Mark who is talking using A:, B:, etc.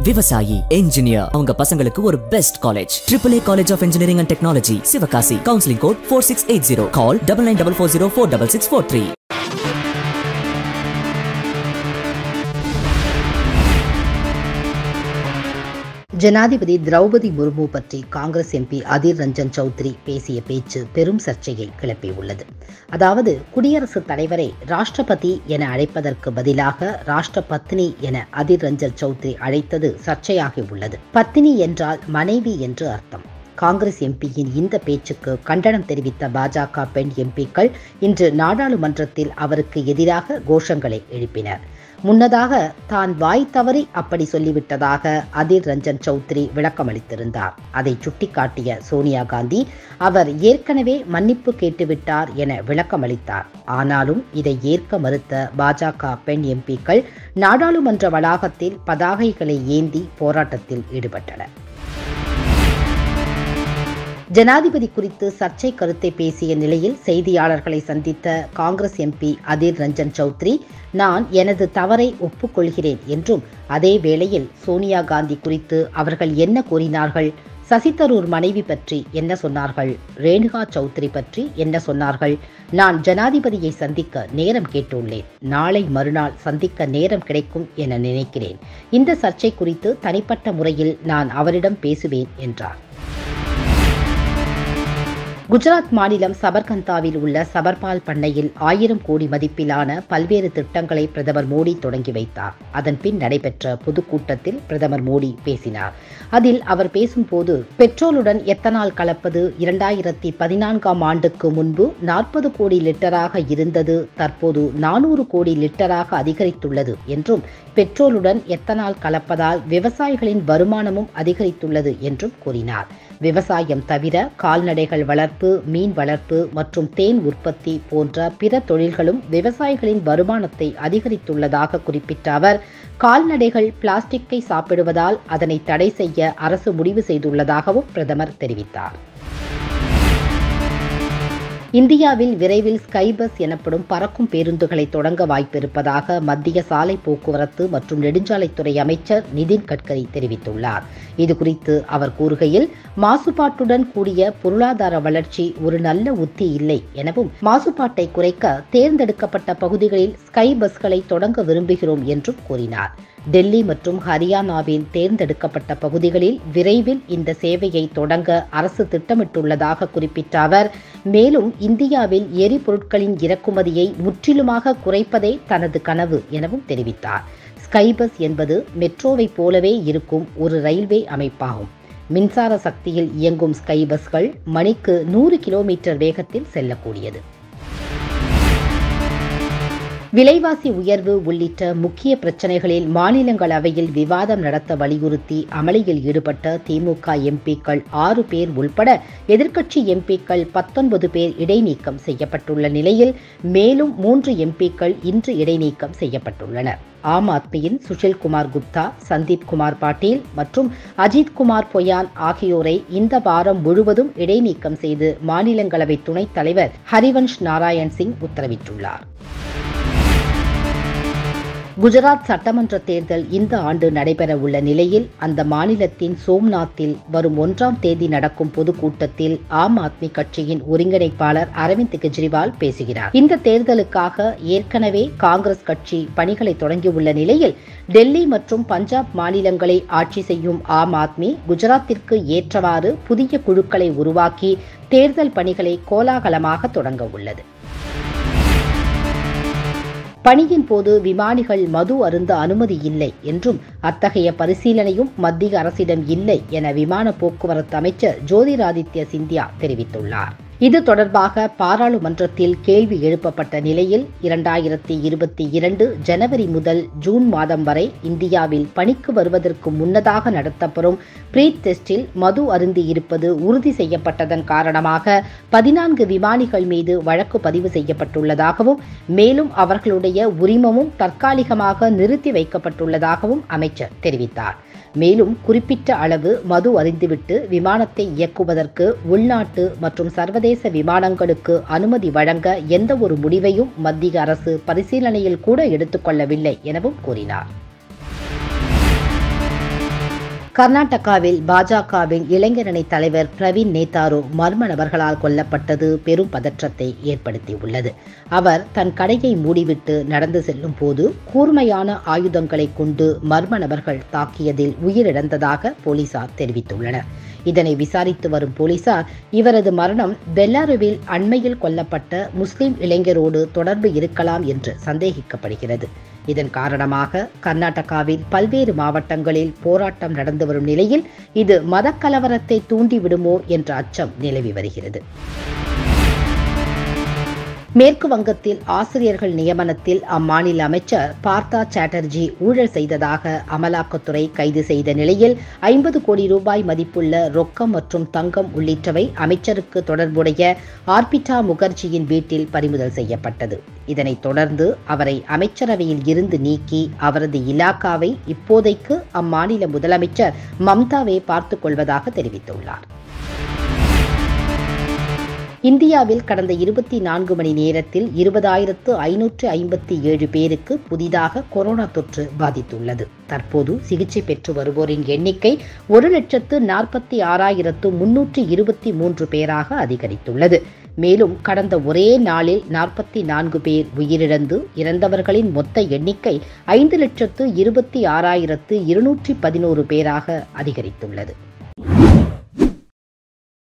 A: விவசாயி என்ஜினியர் அவங்க பசங்களுக்கு ஒரு best college triple A college of engineering and technology Sivakasi counselling code four six eight zero call double nine double four zero four double six four three
B: ஜனாதிபதி திரௌபதி முர்மு பற்றி Congress MP Adhir Ranjan Chowdhury பேசிய பேச்சு பெரும் சர்ச்சையை கிளப்பியுள்ளது அதாவது குடியரசுத் தலைவரை ராஷ்டிரபதி என அழைப்பதற்கு பதிலாக ராஷ்டிரபத்னி என அதீர் ரஞ்சன் சௌத்ரி அழைத்தது சர்ச்சையாகி உள்ளது பத்தினி என்றால் மனைவி என்று அர்த்தம் காங்கிரஸ் எம்பியின் இந்த பேச்சுக்கு கண்டனம் தெரிவித்த பாஜக பெண் எம்பிக்கள் இன்று நாடாளுமன்றத்தில் அவருக்கு எதிராக கோஷங்களை எழுப்பினர் முன்னதாக தான் வாய் தவறி அப்படி சொல்லிவிட்டதாக அதீர் ரஞ்சன் சௌத்ரி விளக்கமளித்திருந்தார் அதை சுட்டிக்காட்டிய சோனியா காந்தி அவர் ஏற்கனவே மன்னிப்பு கேட்டுவிட்டார் என விளக்கமளித்தார் ஆனாலும் இதை ஏற்க மறுத்த பாஜக பெண் எம்பிக்கள் நாடாளுமன்ற வளாகத்தில் பதாகைகளை ஏந்தி போராட்டத்தில் ஈடுபட்டனர் ஜனாதிபதி குறித்து சர்ச்சை கருத்தை பேசிய நிலையில் செய்தியாளர்களை சந்தித்த காங்கிரஸ் எம்பி அதீர் ரஞ்சன் சௌத்ரி நான் எனது தவறை ஒப்புக்கொள்கிறேன் என்றும் அதே வேளையில் சோனியா காந்தி குறித்து அவர்கள் என்ன கூறினார்கள் சசி தரூர் மனைவி பற்றி என்ன சொன்னார்கள் ரேணுகா சௌத்ரி பற்றி என்ன சொன்னார்கள் நான் ஜனாதிபதியை சந்திக்க நேரம் கேட்டுள்ளேன் நாளை மறுநாள் சந்திக்க நேரம் கிடைக்கும் என நினைக்கிறேன் இந்த சர்ச்சை குறித்து தனிப்பட்ட முறையில் நான் அவரிடம் பேசுவேன் என்றார் குஜராத் மாநிலம் சபர்கந்தாவில் உள்ள சபர்பால் பண்ணையில் ஆயிரம் கோடி மதிப்பிலான பல்வேறு திட்டங்களை பிரதமர் மோடி தொடங்கி வைத்தார் அதன் பின் நடைபெற்ற பொதுக்கூட்டத்தில் பிரதமர் மோடி பேசினார் அதில் அவர் பேசும்போது பெட்ரோலுடன் எத்தனால் கலப்பது இரண்டாயிரத்தி பதினான்காம் ஆண்டுக்கு முன்பு நாற்பது கோடி லிட்டராக இருந்தது தற்போது நானூறு கோடி லிட்டராக அதிகரித்துள்ளது என்றும் பெட்ரோலுடன் எத்தனால் கலப்பதால் விவசாயிகளின் வருமானமும் அதிகரித்துள்ளது என்றும் கூறினார் விவசாயம் தவிர கால்நடைகள் வளர்ப்பு மீன் வளர்ப்பு மற்றும் தேன் உற்பத்தி போன்ற பிற தொழில்களும் விவசாயிகளின் வருமானத்தை அதிகரித்துள்ளதாக குறிப்பிட்ட அவர் கால்நடைகள் பிளாஸ்டிக்கை சாப்பிடுவதால் அதனை தடை செய்ய அரசு முடிவு செய்துள்ளதாகவும் பிரதமர் தெரிவித்தார் இந்தியாவில் விரைவில் ஸ்கைபஸ் எனப்படும் பறக்கும் பேருந்துகளை தொடங்க வாய்ப்பிருப்பதாக மத்திய சாலை போக்குவரத்து மற்றும் நெடுஞ்சாலைத்துறை அமைச்சர் நிதின் கட்கரி தெரிவித்துள்ளார் இதுகுறித்து அவர் கூறுகையில் மாசுபாட்டுடன் கூடிய பொருளாதார வளர்ச்சி ஒரு நல்ல உத்தி இல்லை எனவும் மாசுபாட்டை குறைக்க தேர்ந்தெடுக்கப்பட்ட பகுதிகளில் ஸ்கை பஸ்களை தொடங்க விரும்புகிறோம் என்றும் கூறினார் டெல்லி மற்றும் ஹரியானாவின் தேர்ந்தெடுக்கப்பட்ட பகுதிகளில் விரைவில் இந்த சேவையை தொடங்க அரசு திட்டமிட்டுள்ளதாக குறிப்பிட்ட அவர் மேலும் இந்தியாவில் எரிபொருட்களின் இறக்குமதியை முற்றிலுமாக குறைப்பதே தனது கனவு எனவும் தெரிவித்தார் ஸ்கைபஸ் என்பது மெட்ரோவைப் போலவே இருக்கும் ஒரு ரயில்வே அமைப்பாகும் மின்சார சக்தியில் இயங்கும் ஸ்கை பஸ்கள் மணிக்கு நூறு கிலோமீட்டர் வேகத்தில் செல்லக்கூடியது விலைவாசி உயர்வு உள்ளிட்ட முக்கிய பிரச்சனைகளில் மாநிலங்களவையில் விவாதம் நடத்த வலியுறுத்தி அமளியில் ஈடுபட்ட திமுக எம்பிக்கள் ஆறு பேர் உள்பட எதிர்க்கட்சி எம்பிக்கள் பத்தொன்பது பேர் இடைநீக்கம் செய்யப்பட்டுள்ள நிலையில் மேலும் மூன்று எம்பிக்கள் இன்று இடைநீக்கம் செய்யப்பட்டுள்ளனர் ஆம் ஆத்மியின் சுஷில் குமார் குப்தா சந்தீப் குமார் பாட்டீல் மற்றும் அஜித் குமார் பொயான் ஆகியோரை இந்த வாரம் முழுவதும் இடைநீக்கம் செய்து மாநிலங்களவை துணைத் தலைவர் ஹரிவன்ஷ் நாராயண் சிங் உத்தரவிட்டுள்ளார் குஜராத் சட்டமன்ற தேர்தல் இந்த ஆண்டு நடைபெற உள்ள நிலையில் அந்த மாநிலத்தின் சோம்நாத்தில் வரும் ஒன்றாம் தேதி நடக்கும் பொதுக்கூட்டத்தில் ஆம் ஆத்மி கட்சியின் ஒருங்கிணைப்பாளர் அரவிந்த் கெஜ்ரிவால் பேசுகிறார் இந்த தேர்தலுக்காக ஏற்கனவே காங்கிரஸ் கட்சி பணிகளை தொடங்கியுள்ள நிலையில் டெல்லி மற்றும் பஞ்சாப் மாநிலங்களை ஆட்சி செய்யும் ஆம் ஆத்மி குஜராத்திற்கு ஏற்றவாறு புதிய குழுக்களை உருவாக்கி தேர்தல் பணிகளை கோலாகலமாக தொடங்க உள்ளது பணியின் போது விமானிகள் மது அருந்த அனுமதி இல்லை என்றும் அத்தகைய பரிசீலனையும் மத்திய அரசிடம் இல்லை என விமான போக்குவரத்து அமைச்சர் ஜோதிராதித்ய சிந்தியா தெரிவித்துள்ளார் இது தொடர்பாக பாராளுமன்றத்தில் கேள்வி எழுப்பப்பட்ட நிலையில் இரண்டாயிரத்தி இருபத்தி இரண்டு ஜனவரி முதல் ஜூன் மாதம் வரை இந்தியாவில் பணிக்கு வருவதற்கு முன்னதாக நடத்தப்படும் ப்ரீ டெஸ்டில் மது அருந்தி இருப்பது உறுதி செய்யப்பட்டதன் காரணமாக பதினான்கு விமானிகள் மீது வழக்கு பதிவு செய்யப்பட்டுள்ளதாகவும் மேலும் அவர்களுடைய உரிமமும் தற்காலிகமாக நிறுத்தி வைக்கப்பட்டுள்ளதாகவும் அமைச்சர் தெரிவித்தார் மேலும் குறிப்பிட்ட அளவு மது அறிந்துவிட்டு விமானத்தை இயக்குவதற்கு உள்நாட்டு மற்றும் சர்வதேச விமானங்களுக்கு அனுமதி வழங்க எந்த ஒரு முடிவையும் மத்திய அரசு பரிசீலனையில் கூட எடுத்துக்கொள்ளவில்லை எனவும் கூறினார் கர்நாடகாவில் பாஜகவின் இளைஞரணி தலைவர் பிரவீன் நேதாரு மர்ம நபர்களால் கொல்லப்பட்டது பெரும் பதற்றத்தை ஏற்படுத்தியுள்ளது அவர் தன் கடையை மூடிவிட்டு நடந்து செல்லும் போது கூர்மையான ஆயுதங்களை கொண்டு மர்ம நபர்கள் தாக்கியதில் உயிரிழந்ததாக போலீசார் தெரிவித்துள்ளனர் இதனை விசாரித்து வரும் போலீசார் இவரது மரணம் பெல்லாருவில் அண்மையில் கொல்லப்பட்ட முஸ்லிம் இளைஞரோடு தொடர்பு இருக்கலாம் என்று சந்தேகிக்கப்படுகிறது இதன் காரணமாக கர்நாடகாவில் பல்வேறு மாவட்டங்களில் போராட்டம் நடந்து வரும் நிலையில் இது மதக்கலவரத்தை தூண்டிவிடுமோ என்ற அச்சம் நிலவி வருகிறது மேற்கு வங்கத்தில் ஆசிரியர்கள் நியமனத்தில் அம்மாநில அமைச்சர் பார்த்தா சாட்டர்ஜி ஊழல் செய்ததாக அமலாக்கத்துறை கைது செய்த நிலையில் ஐம்பது கோடி ரூபாய் மதிப்புள்ள ரொக்கம் மற்றும் தங்கம் உள்ளிட்டவை அமைச்சருக்கு தொடர்புடைய ஆர்பிட்டா முகர்ஜியின் வீட்டில் பறிமுதல் செய்யப்பட்டது இதனைத் தொடர்ந்து அவரை அமைச்சரவையில் இருந்து நீக்கி அவரது இலாக்காவை இப்போதைக்கு அம்மாநில முதலமைச்சர் மம்தாவே பார்த்துக் கொள்வதாக தெரிவித்துள்ளார் இந்தியாவில் கடந்த இருபத்தி நான்கு மணி நேரத்தில் இருபதாயிரத்து ஐநூற்று ஐம்பத்தி ஏழு பேருக்கு புதிதாக கொரோனா தொற்று பாதித்துள்ளது தற்போது சிகிச்சை பெற்று வருவோரின் எண்ணிக்கை ஒரு லட்சத்து நாற்பத்தி ஆறாயிரத்து முன்னூற்று இருபத்தி மூன்று பேராக அதிகரித்துள்ளது மேலும் கடந்த ஒரே நாளில் நாற்பத்தி நான்கு பேர் உயிரிழந்து இறந்தவர்களின் மொத்த எண்ணிக்கை ஐந்து லட்சத்து இருபத்தி ஆறாயிரத்து இருநூற்றி பதினோரு பேராக அதிகரித்துள்ளது